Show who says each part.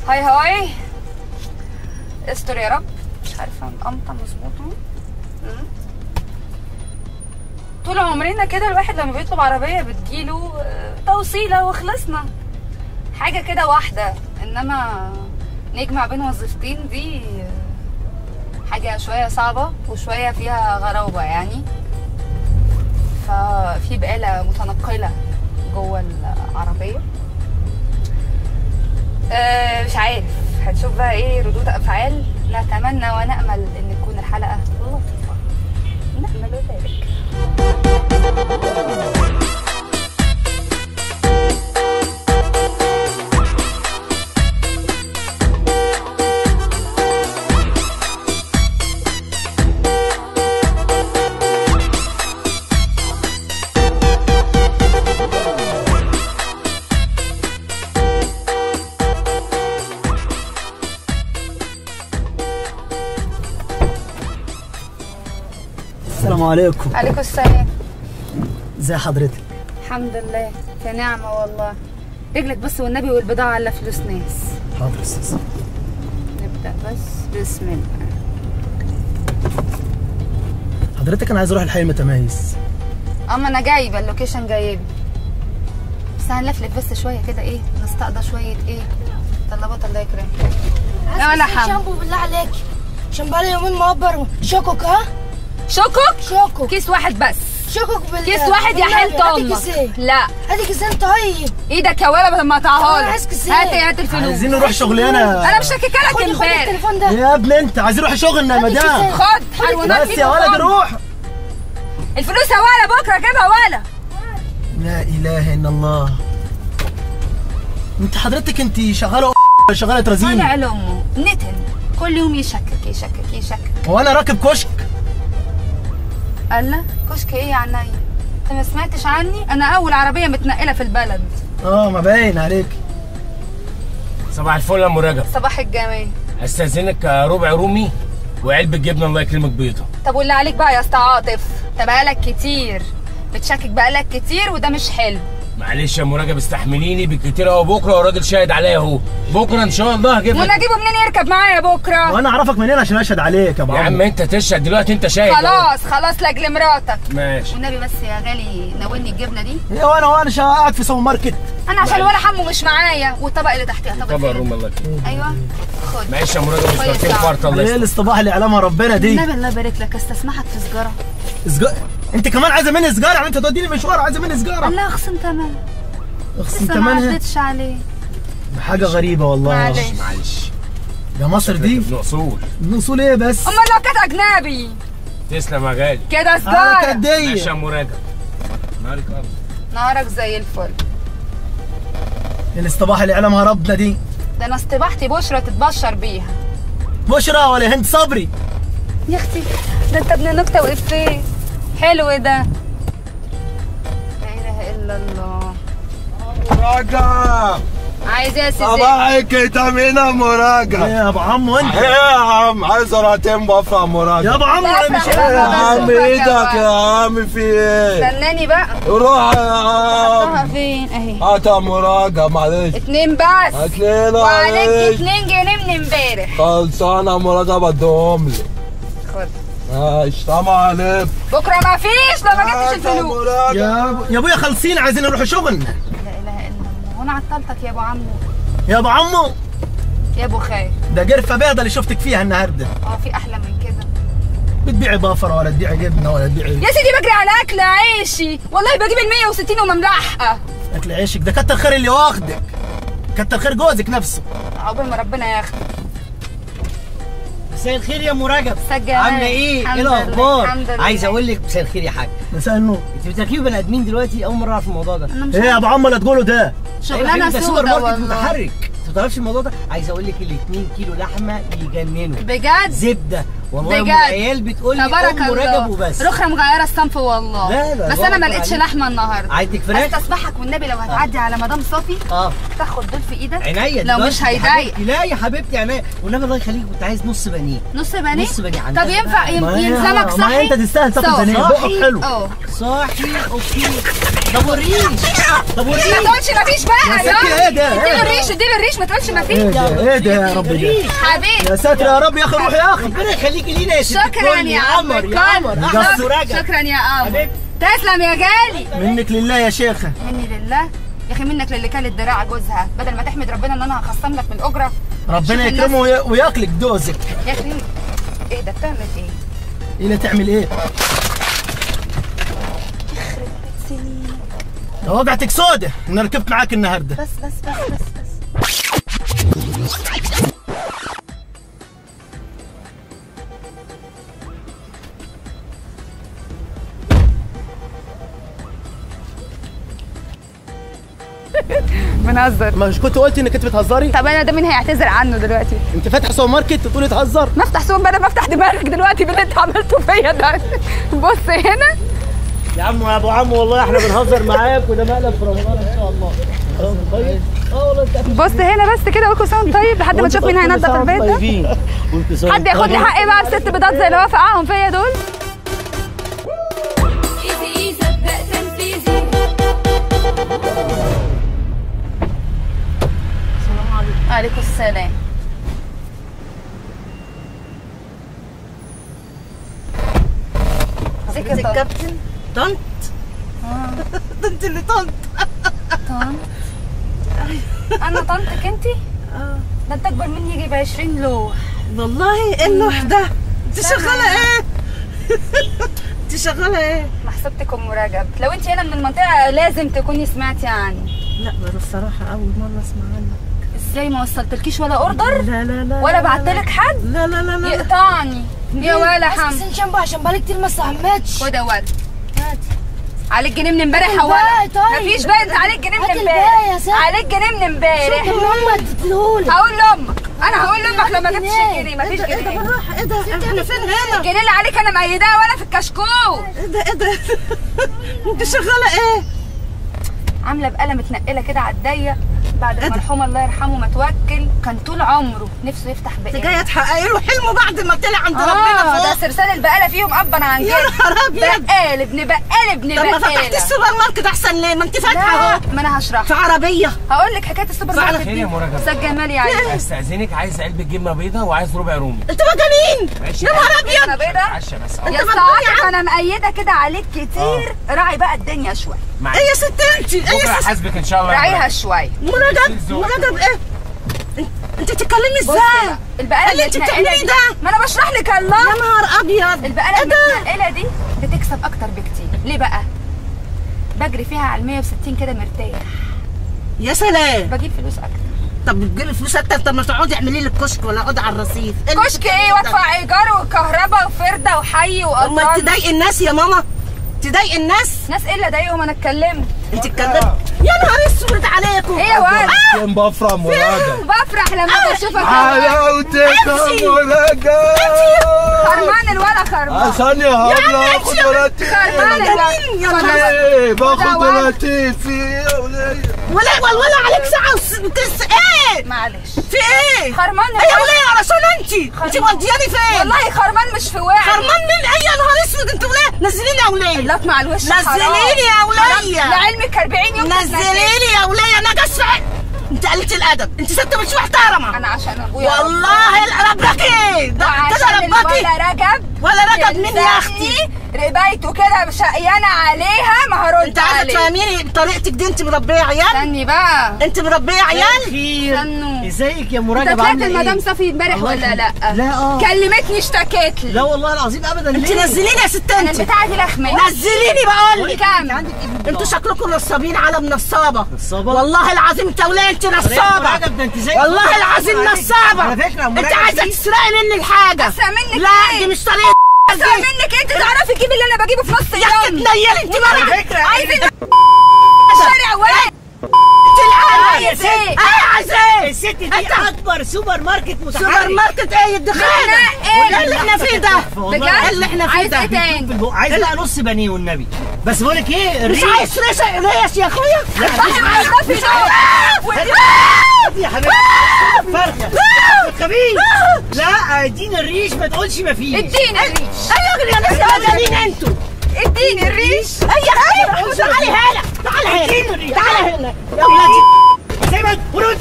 Speaker 1: هاي هاي استر يا رب مش عارفه مقمطه مظبوط مم. طول عمرنا كده الواحد لما بيطلب عربيه بتجيله آه، توصيله وخلصنا حاجه كده واحده انما نجمع بين وظيفتين دي آه، حاجه شويه صعبه وشويه فيها غرابه يعني ففي بقاله متنقله جوه العربيه آه، مش عارف هنشوف بقى ايه ردود افعال نتمنى ونامل ان تكون الحلقه لطيفه نامل ذلك
Speaker 2: السلام عليكم
Speaker 1: عليكم السلام
Speaker 2: ازي حضرتك
Speaker 1: الحمد لله في نعمه والله رجلك بس والنبي والبضاعه على فلوس ناس
Speaker 2: حاضر يا استاذ
Speaker 1: نبدا بس بسم الله
Speaker 2: حضرتك انا عايز اروح الحي المتميز
Speaker 1: اما انا جايبه اللوكيشن جايبه بس هنلفلف بس شويه كده ايه نستقضى شويه ايه طلبات الله يكرمك لا ولا حم
Speaker 3: شامبو بالله عليك عشان بقالي يومين معبر شكك ها
Speaker 1: شكك
Speaker 3: شكك
Speaker 1: كيس واحد بس
Speaker 3: شكك بال
Speaker 1: كيس واحد يا
Speaker 3: بالله
Speaker 1: حلت
Speaker 3: هاتي
Speaker 1: امك
Speaker 3: كيسين
Speaker 1: لا
Speaker 3: هاتي كيسين طيب
Speaker 1: ايدك يا ولا بدل ما
Speaker 3: أنا
Speaker 1: اقطعها
Speaker 3: عايز
Speaker 1: لك
Speaker 3: كيسين.
Speaker 1: هات هات الفلوس
Speaker 2: عايزين نروح شغلنا
Speaker 1: انا مش شاككه لك
Speaker 3: خدي خدي
Speaker 1: امبارح
Speaker 3: التليفون ده
Speaker 2: يا ابني انت عايزين نروح شغلنا يا
Speaker 3: هاتي
Speaker 2: مدام
Speaker 3: كيسين.
Speaker 1: خد حلوانات
Speaker 2: بس يا ولد روح
Speaker 1: الفلوس يا ولا بكره كده ولا
Speaker 2: لا اله الا الله انت حضرتك انت شغاله ولا شغاله ترازيني
Speaker 1: طالع لامه نتن كل يوم يشكك يشكك يشكك
Speaker 2: وانا راكب كشك
Speaker 1: قال لا كشك ايه يا عينيا انت ما سمعتش عني انا اول عربيه متنقله في البلد
Speaker 2: اه ما باين عليك
Speaker 4: صباح الفل يا ام رجب
Speaker 1: صباح الجمال
Speaker 4: استاذنك ربع رومي وعلبه جبنه الله يكرمك بيضه
Speaker 1: طب واللي عليك بقى يا اسطى عاطف انت بقالك كتير بتشكك بقالك كتير وده مش حلو
Speaker 4: معلش يا ام رجب استحمليني بالكتير اهو بكره والراجل شاهد عليا اهو بكره ان شاء الله هجيب
Speaker 1: وانا
Speaker 4: لك
Speaker 1: اجيبه منين يركب معايا بكره
Speaker 2: وانا اعرفك منين عشان اشهد عليك يا ابو
Speaker 4: يا عم
Speaker 2: عمرو
Speaker 4: انت تشهد دلوقتي انت شاهد أهو.
Speaker 1: خلاص خلاص لاجل مراتك
Speaker 4: ماشي
Speaker 1: والنبي بس يا غالي ناولني الجبنه دي
Speaker 2: ايه وانا وانا شا- قاعد في سوبر ماركت
Speaker 1: انا عشان ولا حمو مش معايا والطبق اللي تحتيها طبق
Speaker 4: طبعا
Speaker 1: الفول.
Speaker 4: روم الله يكرمك
Speaker 1: ايوه خد
Speaker 4: معلش يا ام رجب
Speaker 1: كويس
Speaker 4: مستوردين
Speaker 1: يا عم.
Speaker 4: فرط الله
Speaker 2: ايه
Speaker 4: يستر
Speaker 2: الاصطباح اللي يعلمها ربنا دي
Speaker 1: النبي الله يبارك لك استسمحك في سجاره
Speaker 2: سجا... انت كمان عايزه مني سجاره يعني انت توديني مشوار عايزه مني سجاره
Speaker 1: الله اخصم تمام
Speaker 2: اخصم
Speaker 1: لسه ما
Speaker 2: تمنها
Speaker 1: عدتش عليه
Speaker 2: حاجه غريبه والله
Speaker 1: معلش.
Speaker 4: معلش
Speaker 2: يا مصر دي
Speaker 4: ابن اصول
Speaker 2: نصول ايه بس
Speaker 1: امال لو كانت اجنبي
Speaker 4: تسلم يا غالي
Speaker 1: كده
Speaker 2: اه
Speaker 1: سجاره
Speaker 2: كانت
Speaker 4: ماشي
Speaker 2: دي
Speaker 4: يا ام رجب نهارك ابيض
Speaker 1: نهارك زي الفل
Speaker 2: الاصطباح اللي يعلمها ربنا دي
Speaker 1: ده انا استباحتي بشرى تتبشر بيها
Speaker 2: بشرى ولا هند صبري
Speaker 1: يا اختي ده انت ابن نكته وافيه حلو ده لا اله الا الله
Speaker 5: مراجع
Speaker 1: عايز ايه يا سيدي
Speaker 5: صباحك تمينا
Speaker 2: ايه
Speaker 5: مراجع
Speaker 2: يا ابو عمو انت
Speaker 5: ايه يا عم عايز راتين بفرع
Speaker 2: يا
Speaker 5: مراجع
Speaker 2: ابو عمو انا مش
Speaker 1: لا، لا،
Speaker 5: يا
Speaker 1: لا.
Speaker 5: عم
Speaker 1: بشوفك يا
Speaker 5: ايدك
Speaker 1: ولد.
Speaker 5: يا عم في ايه
Speaker 1: استناني بقى
Speaker 5: روح يا
Speaker 1: حطها
Speaker 5: عم
Speaker 1: فين اهي
Speaker 5: هات يا مراجع معلش
Speaker 1: اتنين بس
Speaker 5: هتلاقينا
Speaker 1: وعليك
Speaker 5: عليك
Speaker 1: اتنين جنيه من امبارح
Speaker 5: خلصانة مراجع بدهم لي
Speaker 1: خد
Speaker 5: ماشي طبعا عليك
Speaker 1: بكره ما فيش لو ما جبتش
Speaker 5: هات يا
Speaker 1: الفلوس
Speaker 5: مراجع
Speaker 2: يا يا ابويا خالصين عايزين نروح شغلنا
Speaker 1: لا اله الا الله وانا عطلتك يا ابو عمو
Speaker 2: يا ابو عمو
Speaker 1: يا ابو خير
Speaker 2: ده جرفه بيضه اللي شفتك فيها النهارده
Speaker 1: اه في احلى من كده
Speaker 2: بتبيعي بافره ولا تبيعي جبنه ولا تبيعي
Speaker 1: يا سيدي بجري على اكل عيشي والله بجيب ال 160 ومملحها
Speaker 2: اكل عيشك ده كتر خير اللي واخدك كتر خير جوزك نفسه
Speaker 1: عقبال ما ربنا ياخدك
Speaker 6: مساء الخير يا ام رجب
Speaker 1: سجل
Speaker 6: عامله ايه؟
Speaker 1: الحمد
Speaker 6: ايه
Speaker 1: لله،
Speaker 6: الاخبار؟
Speaker 1: الحمد لله.
Speaker 6: عايز اقول لك مساء الخير يا حاج
Speaker 2: مساء النور
Speaker 6: انت بتركبي بني ادمين دلوقتي اول مره اعرف الموضوع ده
Speaker 1: انا مش
Speaker 2: ايه يا ابو عمو اللي تقوله ده
Speaker 6: أيوة
Speaker 1: شغلانه
Speaker 6: حبيبي، ده سوبر
Speaker 1: سودا
Speaker 6: ماركت
Speaker 1: والله
Speaker 6: متحرك انت ما تعرفش الموضوع ده عايز اقول لك ال 2 كيلو لحمه يجننوا
Speaker 1: بجد
Speaker 6: زبده والله يا ام
Speaker 1: بجد.
Speaker 6: العيال بتقول لي
Speaker 1: تبارك
Speaker 6: ام رجب
Speaker 1: الله
Speaker 6: وبس
Speaker 1: رخرة مغيرة الصنف والله
Speaker 6: لا، لا،
Speaker 1: بس انا ما
Speaker 6: بارك
Speaker 1: لقيتش
Speaker 6: عليك.
Speaker 1: لحمة النهاردة
Speaker 6: عندك فراخ؟
Speaker 1: استسمحك والنبي لو هتعدي على مدام صافي
Speaker 6: اه
Speaker 1: تاخد دول في ايدك
Speaker 6: عينيا
Speaker 1: لو
Speaker 6: دلوقتي
Speaker 1: مش
Speaker 6: يا
Speaker 1: هيضايق
Speaker 6: حبيبتي. لا يا حبيبتي عينيا والنبي الله يخليك كنت عايز نص بانيه
Speaker 1: نص بانيه
Speaker 6: نص بانيه عندها
Speaker 1: طب ينفع
Speaker 6: بقى.
Speaker 1: يم-
Speaker 2: ما هي-
Speaker 1: يلزمك
Speaker 2: ما
Speaker 1: صحي
Speaker 2: انت تستاهل تاكل
Speaker 1: صافي.
Speaker 2: بانيه بقك حلو
Speaker 1: اه
Speaker 6: صاحي اوكي طب والريش طب
Speaker 1: ما
Speaker 6: والريش
Speaker 1: تقولش مفيش بقى
Speaker 2: يا ستي ايه ده؟
Speaker 1: اديله الريش اديله الريش ما تقولش
Speaker 2: ايه
Speaker 1: مفيش
Speaker 2: ده ايه ده يا رب ده
Speaker 6: الريش.
Speaker 1: حبيبي
Speaker 2: يا ساتر يا رب يا اخي روح يا اخي
Speaker 6: ربنا يخليكي لينا يا ست
Speaker 1: شكرا
Speaker 6: الكل.
Speaker 1: يا عم
Speaker 6: قمر يا قمر
Speaker 1: الكل.
Speaker 6: احمد
Speaker 1: شك-
Speaker 6: ورجب
Speaker 1: شكرا يا قمر
Speaker 6: حبيبي.
Speaker 1: تسلم يا غالي
Speaker 2: منك لله يا شيخه
Speaker 1: مني لله يا اخي منك للي كانت دراع جوزها بدل ما تحمد ربنا ان انا هخصم لك من الاجره
Speaker 2: ربنا
Speaker 1: شوف الناس-
Speaker 2: يكرمه وي- وياكلك دوزك
Speaker 1: يا اخي ايه ده بتعمل ايه؟
Speaker 2: الى تعمل ايه لو وقعتك سودة انا ركبت معاك النهارده
Speaker 1: بس بس بس بس بس بنهزر
Speaker 2: مش كنت قلت انك انت بتهزري
Speaker 1: طب انا ده مين هيعتذر عنه دلوقتي؟
Speaker 2: انت فاتحه سوبر ماركت تقولي تهزر
Speaker 1: ما افتح سوق بدل ما افتح دماغك دلوقتي باللي انت عملته فيا ده بص هنا
Speaker 6: يا عم يا ابو عم والله احنا بنهزر معاك وده مقلب في رمضان ان شاء الله طيب اه والله انت
Speaker 1: بص هنا بس كده وكل سنه وأنت طيب لحد ما نشوف مين هينضف البيت ده حد ياخد لي حقي بقى بست بيضات زي اللي هو فقعهم فيا دول
Speaker 7: تنفيذي صدق تنفيذي
Speaker 1: عليكم السلام ازيك يا طنط
Speaker 3: الكابتن طنط ده انت اللي طنط
Speaker 1: طنط انا طنطك انتي؟ ده انت اكبر مني يجي ب 20 لوح
Speaker 3: والله ايه اللوح ده انت شغاله ايه انت شغاله ايه
Speaker 1: محسوبتك ام رجب لو انت هنا من المنطقه لازم تكوني سمعتي عني
Speaker 3: لا انا الصراحه اول مره اسمع عنك
Speaker 1: ازاي ما وصلتلكيش ولا اوردر
Speaker 3: لا لا لا
Speaker 1: ولا
Speaker 3: لا،
Speaker 1: بعتلك حد
Speaker 3: لا لا لا لا
Speaker 1: يقطعني يا ولا حمد
Speaker 3: بس شامبو عشان بقالي كتير ما استحملتش
Speaker 1: خد يا ولد
Speaker 3: هات.
Speaker 1: عليك جنيه من امبارح
Speaker 3: هات
Speaker 1: يا ولد
Speaker 3: الباقي طيب.
Speaker 1: مفيش بقى انت عليك جنيه من
Speaker 3: هات
Speaker 1: امبارح
Speaker 3: الباقي يا ست.
Speaker 1: عليك جنيه من امبارح
Speaker 3: شكرا ماما اديتهولي
Speaker 1: هقول لامك انا هقول لامك لو ما جبتش الجنيه مفيش
Speaker 3: ايه ده
Speaker 1: جنيه
Speaker 3: بالراحه ايه ده احنا فين هنا
Speaker 1: الجنيه اللي عليك انا مأيداه وانا في الكشكول
Speaker 3: ايه ده ايه ده انت شغاله ايه
Speaker 1: عامله بقاله متنقله كده على الضيق بعد المرحوم الله يرحمه ما توكل كان طول عمره نفسه يفتح
Speaker 3: انت
Speaker 1: بقاله
Speaker 3: جايه تحققي له حلمه بعد ما طلع عند
Speaker 1: اه
Speaker 3: ربنا
Speaker 1: ده
Speaker 3: فوق
Speaker 1: سرسال البقاله فيهم ابا عن
Speaker 3: يا
Speaker 1: كده
Speaker 3: نهار أبيض.
Speaker 1: بقال ابن بقال ابن
Speaker 3: طب ما فتحتي
Speaker 1: بقاله
Speaker 3: السوبر ماركت احسن ليه ما انت فاتحه
Speaker 1: لا
Speaker 3: اهو
Speaker 1: ما انا هشرح
Speaker 3: في عربيه
Speaker 1: هقول لك حكايه السوبر
Speaker 3: فعلا
Speaker 1: ماركت
Speaker 4: خير
Speaker 1: دي
Speaker 4: يا مرجب.
Speaker 1: استاذ جمال يا عيني
Speaker 4: استاذنك عايز علبه جبنه بيضه وعايز ربع رومي
Speaker 3: انتوا مجانين
Speaker 4: ماشي
Speaker 3: يا نهار ابيض
Speaker 1: انا بيضه
Speaker 4: عشا بس
Speaker 1: يا
Speaker 3: مجنون يا
Speaker 1: سعادتك
Speaker 3: عم.
Speaker 1: انا مأيده كده عليك كتير راعي بقى الدنيا شويه
Speaker 4: معلش.
Speaker 3: ايه يا ست انت ايه
Speaker 4: بكره
Speaker 3: يا ست
Speaker 4: هحاسبك ان شاء الله يا
Speaker 1: راعيها
Speaker 4: مرجب.
Speaker 1: شويه
Speaker 3: مرجب مرجب ايه انت- انت بتتكلمي
Speaker 1: بص
Speaker 3: ازاي
Speaker 1: بقى، البقاله
Speaker 3: اللي انت
Speaker 1: المتنقلة
Speaker 3: بتعمليه
Speaker 1: دي-
Speaker 3: ده
Speaker 1: ما انا بشرح لك
Speaker 3: يا
Speaker 1: الله
Speaker 3: نهار ابيض
Speaker 1: البقاله
Speaker 3: ايه ده
Speaker 1: المتنقله دي بتكسب اكتر بكتير ليه بقى بجري فيها على 160 كده مرتاح
Speaker 3: يا سلام
Speaker 1: بجيب فلوس اكتر
Speaker 3: طب بتجيبي فلوس اكتر طب ما تقعدي اعملي لي الكشك ولا اقعدي على الرصيف إيه اللي
Speaker 1: كشك ايه
Speaker 3: بتعمليه ده؟
Speaker 1: وادفع ايجار وكهرباء وفرده وحي
Speaker 3: طب ما
Speaker 1: وقطران
Speaker 3: تضايقي الناس يا ماما تضايقي الناس
Speaker 1: ناس ايه اللي ضايقهم انا اتكلمت
Speaker 3: انت اتكلمت يا نهار اسود عليكم
Speaker 1: ايه يا ولد
Speaker 5: كان بفرح مرادة
Speaker 1: بفرح لما بشوفك يا ولد.
Speaker 5: حلاوتك يا مرادة
Speaker 1: خرمان الولا خرمان
Speaker 5: عشان يا هبلة اخد ولاتي
Speaker 1: خرمان
Speaker 3: مجانين يا
Speaker 1: الولا
Speaker 3: نهار
Speaker 5: ايه باخد
Speaker 1: ده ولد.
Speaker 5: ولاتي في يا ولية
Speaker 3: ولا ولا عليك ساعه وس... تس... ايه
Speaker 1: معلش
Speaker 3: في ايه
Speaker 1: خرمان
Speaker 3: ايه يا وليه علشان انت انت مودياني فين
Speaker 1: والله خرمان مش في وعي
Speaker 3: خرمان مين ايه يا نهار اسود انت وليه نزليني يا وليه
Speaker 1: اللط مع الوش
Speaker 3: نزليني يا ولية.
Speaker 1: لعلمك 40 يوم
Speaker 3: نزليني يا وليه انا جسع انت قلت الادب انت ست مش محترمه
Speaker 1: انا عشان ابويا
Speaker 3: والله ربك ايه ده كده
Speaker 1: وعشان
Speaker 3: ربكي
Speaker 1: الولا رجب
Speaker 3: ولا رجب مين يا اختي
Speaker 1: يلزقني ربايته كده شقيانه عليها ما هرد
Speaker 3: انت عايزه
Speaker 1: عليه
Speaker 3: تفهميني بطريقتك دي انت مربيه عيال
Speaker 1: استني بقى
Speaker 3: انت مربيه عيال
Speaker 6: خير
Speaker 1: استنوا.
Speaker 6: ازيك يا
Speaker 1: انت
Speaker 6: مرجب
Speaker 1: طلعت
Speaker 6: عامله
Speaker 1: المدام
Speaker 6: ايه؟
Speaker 1: صفي امبارح
Speaker 6: الله
Speaker 1: ولا لا؟
Speaker 6: يخليك. لا اه
Speaker 1: كلمتني اشتكت لي
Speaker 6: لا والله العظيم ابدا
Speaker 3: انت
Speaker 6: ليه؟
Speaker 3: نزليني يا ست
Speaker 1: انا
Speaker 3: انت
Speaker 1: البتاعه دي لخمه
Speaker 3: نزليني بقول لك
Speaker 1: كام
Speaker 6: عندك ايه
Speaker 3: انتوا شكلكم نصابين على نصابه
Speaker 6: نصابة؟
Speaker 3: والله العظيم توليه انت نصابه
Speaker 6: مرجب ده انت زي
Speaker 3: والله العظيم نصابه
Speaker 6: على فكره
Speaker 3: انت
Speaker 6: مرجب
Speaker 3: عايزه
Speaker 6: دي-
Speaker 3: تسرقي مني الحاجه
Speaker 1: اسرق منك
Speaker 3: لا
Speaker 1: ايه؟
Speaker 3: دي مش طريقه
Speaker 1: اسرق منك انت تعرفي تجيبي اللي انا بجيبه في نص
Speaker 3: يا اختي
Speaker 1: اليوم
Speaker 3: تنيلي انت
Speaker 6: على
Speaker 3: بقى
Speaker 6: فكره
Speaker 1: عايزين الشارع واقف
Speaker 3: انت العالم
Speaker 1: عايز ايه؟
Speaker 3: ايه عايز ايه
Speaker 6: الست ست دي اكبر سوبر ماركت متحرك
Speaker 3: سوبر ماركت ايه الدخانه
Speaker 1: بنتنقل.
Speaker 3: ايه اللي احنا فيه ده
Speaker 1: بجد
Speaker 3: ايه اللي احنا فيه
Speaker 1: عايز
Speaker 3: ده
Speaker 1: ايه تاني
Speaker 6: عايز بقى نص بانيه والنبي بس بقول لك ايه
Speaker 3: مش
Speaker 6: الريش
Speaker 3: عايز ريش ريش يا اخويا
Speaker 1: صحيح عايز ده في ده
Speaker 6: يا حبيبي فرخه ما تخافيش لا اديني الريش ما تقولش ما فيش
Speaker 1: اديني الريش
Speaker 3: ايوه يا ناس يا مين انتوا
Speaker 1: اديني الريش
Speaker 3: اي حاجه تعالي هنا تعالي هنا تعالي هنا
Speaker 6: زي ما ورد